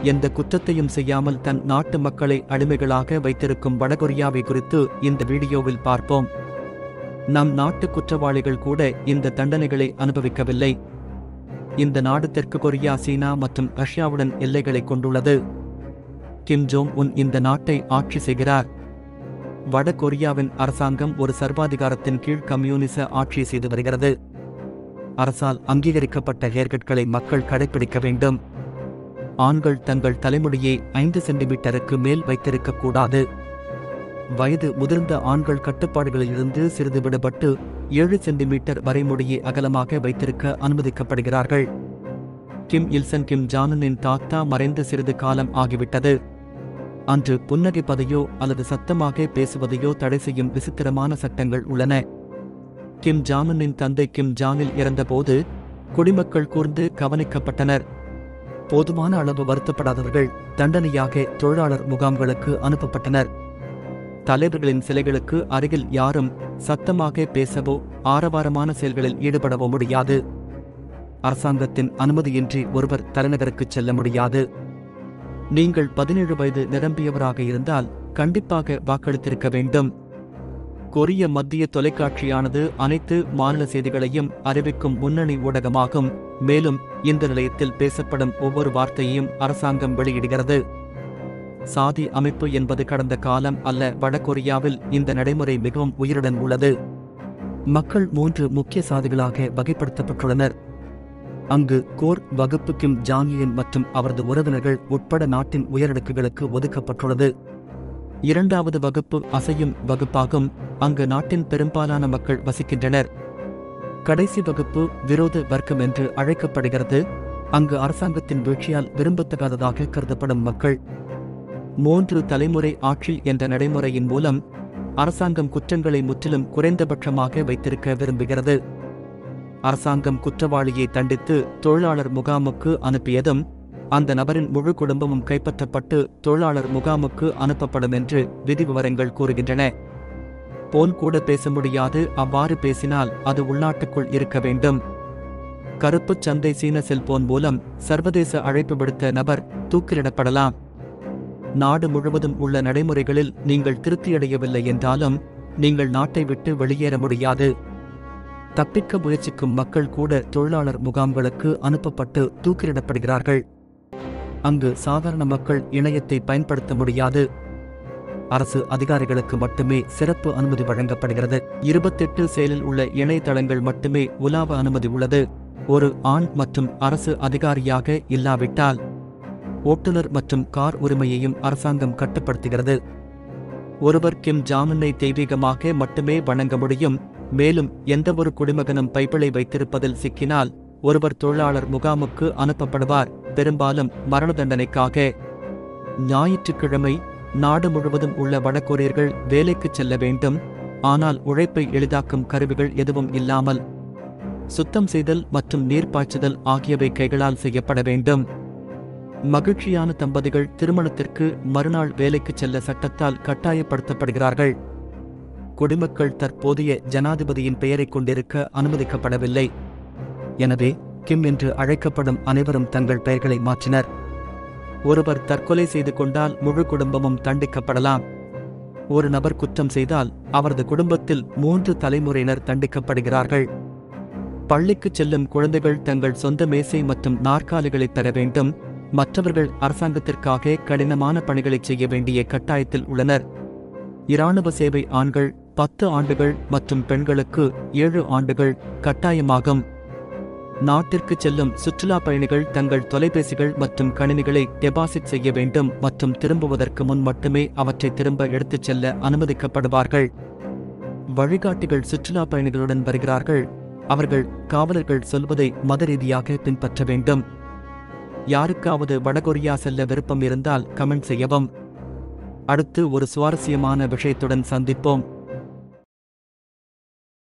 எந்த குற்றத்தையும் செய்யாமல் தன் நாட்டு மக்களை அடிமைகளாக வைத்திருக்கும் வடகொரியாவை குறித்து இந்த வீடியோவில் பார்ப்போம் நம் நாட்டு குற்றவாளிகள் கூட இந்த தண்டனைகளை அனுபவிக்கவில்லை இந்த நாடு தெற்கு கொரியா சீனா மற்றும் ரஷ்யாவுடன் எல்லைகளை கொண்டுள்ளது கிம் ஜோங் உன் இந்த நாட்டை ஆட்சி செய்கிறார் வட கொரியாவின் அரசாங்கம் ஒரு சர்வாதிகாரத்தின் கீழ் கம்யூனிச ஆட்சி செய்து வருகிறது அரசால் அங்கீகரிக்கப்பட்ட ஹேர்கட்களை மக்கள் கடைபிடிக்க வேண்டும் ஆண்கள் தங்கள் தலைமுடியை ஐந்து சென்டிமீட்டருக்கு மேல் வைத்திருக்க கூடாது வயது முதிர்ந்த ஆண்கள் கட்டுப்பாடுகளிலிருந்து சிறிது விடுபட்டு ஏழு சென்டிமீட்டர் வரை முடியை அகலமாக வைத்திருக்க அனுமதிக்கப்படுகிறார்கள் கிம் இல்சன் கிம் ஜானனின் தாத்தா மறைந்து சிறிது காலம் ஆகிவிட்டது அன்று புன்னகைப்பதையோ அல்லது சத்தமாக பேசுவதையோ தடை செய்யும் விசித்திரமான சட்டங்கள் உள்ளன கிம் ஜானனின் தந்தை கிம் ஜானில் இறந்தபோது குடிமக்கள் கூர்ந்து கவனிக்கப்பட்டனர் போதுமான அளவு வருத்தப்படாதவர்கள் தண்டனையாக தொழிலாளர் முகாம்களுக்கு அனுப்பப்பட்டனர் தலைவர்களின் சிலைகளுக்கு அருகில் யாரும் சத்தமாக பேசவோ ஆரவாரமான செயல்களில் ஈடுபடவோ முடியாது அரசாங்கத்தின் அனுமதியின்றி ஒருவர் தலைநகருக்குச் செல்ல முடியாது நீங்கள் பதினேழு வயது நிரம்பியவராக இருந்தால் கண்டிப்பாக வாக்களித்திருக்க வேண்டும் கொரிய மத்திய தொலைக்காட்சியானது அனைத்து மாநில செய்திகளையும் அறிவிக்கும் முன்னணி ஊடகமாகும் மேலும் இந்த நிலையத்தில் பேசப்படும் ஒவ்வொரு வார்த்தையையும் அரசாங்கம் வெளியிடுகிறது சாதி அமைப்பு என்பது கடந்த காலம் அல்ல வடகொரியாவில் இந்த நடைமுறை மிகவும் உயிருடன் உள்ளது மக்கள் மூன்று முக்கிய சாதிகளாக வகைப்படுத்தப்பட்டுள்ளனர் அங்கு கோர் வகுப்பு கிம் ஜாங்கியன் மற்றும் அவரது உறவினர்கள் உட்பட நாட்டின் உயரடுக்குகளுக்கு ஒதுக்கப்பட்டுள்ளது இரண்டாவது வகுப்பு அசையும் வகுப்பாகும் அங்கு நாட்டின் பெரும்பாலான மக்கள் வசிக்கின்றனர் கடைசி வகுப்பு விரோத வர்க்கம் என்று அழைக்கப்படுகிறது அங்கு அரசாங்கத்தின் வீழ்ச்சியால் விரும்பத்தகாததாக கருதப்படும் மக்கள் மூன்று தலைமுறை ஆட்சி என்ற நடைமுறையின் மூலம் அரசாங்கம் குற்றங்களை முற்றிலும் குறைந்தபட்சமாக வைத்திருக்க விரும்புகிறது அரசாங்கம் குற்றவாளியை தண்டித்து தொழிலாளர் முகாமுக்கு அனுப்பியதும் அந்த நபரின் முழு குடும்பமும் கைப்பற்றப்பட்டு தொழிலாளர் முகாமுக்கு அனுப்பப்படும் என்று விதி விவரங்கள் கூறுகின்றன போன் கூட பேச முடியாது அவ்வாறு பேசினால் அது உள்நாட்டுக்குள் இருக்க வேண்டும் கருப்புச் சந்தை சீன செல்போன் மூலம் சர்வதேச அழைப்பு விடுத்த நபர் தூக்கிலிடப்படலாம் நாடு முழுவதும் உள்ள நடைமுறைகளில் நீங்கள் திருப்தியடையவில்லை என்றாலும் நீங்கள் நாட்டை விட்டு வெளியேற முடியாது தப்பிக்க முயற்சிக்கும் மக்கள் கூட தொழிலாளர் முகாம்களுக்கு அனுப்பப்பட்டு தூக்கிலிடப்படுகிறார்கள் அங்கு சாதாரண மக்கள் இணையத்தை பயன்படுத்த முடியாது அரசு அதிகாரிகளுக்கு மட்டுமே சிறப்பு அனுமதி வழங்கப்படுகிறது இருபத்தெட்டு செயலில் உள்ள இணையதளங்கள் மட்டுமே உலாவ அனுமதி உள்ளது ஒரு ஆண் மற்றும் அரசு அதிகாரியாக இல்லாவிட்டால் ஓட்டுநர் மற்றும் கார் உரிமையையும் அரசாங்கம் கட்டுப்படுத்துகிறது ஒருவர் கிம் ஜாமனை தெய்வீகமாக மட்டுமே வணங்க முடியும் மேலும் எந்தவொரு குடிமகனும் பைபிளை வைத்திருப்பதில் சிக்கினால் ஒருவர் தொழிலாளர் முகாமுக்கு அனுப்பப்படுவார் பெரும்பாலும் மரண தண்டனைக்காக ஞாயிற்றுக்கிழமை நாடு முழுவதும் உள்ள வடகொரியர்கள் வேலைக்கு செல்ல வேண்டும் ஆனால் உழைப்பை எளிதாக்கும் கருவிகள் எதுவும் இல்லாமல் சுத்தம் செய்தல் மற்றும் நீர் பாய்ச்சுதல் ஆகியவை கைகளால் செய்யப்பட வேண்டும் மகிழ்ச்சியான தம்பதிகள் திருமணத்திற்கு மறுநாள் வேலைக்கு செல்ல சட்டத்தால் கட்டாயப்படுத்தப்படுகிறார்கள் குடிமக்கள் தற்போதைய ஜனாதிபதியின் பெயரைக் கொண்டிருக்க அனுமதிக்கப்படவில்லை எனவே கிம் என்று அழைக்கப்படும் அனைவரும் தங்கள் பெயர்களை மாற்றினர் ஒருவர் தற்கொலை செய்து கொண்டால் முழு குடும்பமும் தண்டிக்கப்படலாம் ஒரு நபர் குற்றம் செய்தால் அவரது குடும்பத்தில் மூன்று தலைமுறையினர் தண்டிக்கப்படுகிறார்கள் பள்ளிக்குச் செல்லும் குழந்தைகள் தங்கள் சொந்த மேசை மற்றும் நாற்காலிகளை பெற வேண்டும் மற்றவர்கள் அரசாங்கத்திற்காக கடினமான பணிகளை செய்ய வேண்டிய கட்டாயத்தில் உள்ளனர் இராணுவ சேவை ஆண்கள் பத்து ஆண்டுகள் மற்றும் பெண்களுக்கு ஏழு ஆண்டுகள் கட்டாயமாகும் நாட்டிற்கு செல்லும் சுற்றுலா பயணிகள் தங்கள் தொலைபேசிகள் மற்றும் கணினிகளை டெபாசிட் செய்ய வேண்டும் மற்றும் திரும்புவதற்கு முன் மட்டுமே அவற்றை திரும்ப எடுத்துச் செல்ல அனுமதிக்கப்படுவார்கள் வழிகாட்டிகள் சுற்றுலா பயணிகளுடன் வருகிறார்கள் அவர்கள் காவலர்கள் சொல்வதை மத ரீதியாக பின்பற்ற வேண்டும் யாருக்காவது வடகொரியா செல்ல விருப்பம் இருந்தால் கமெண்ட் செய்யவும் அடுத்து ஒரு சுவாரஸ்யமான விஷயத்துடன் சந்திப்போம்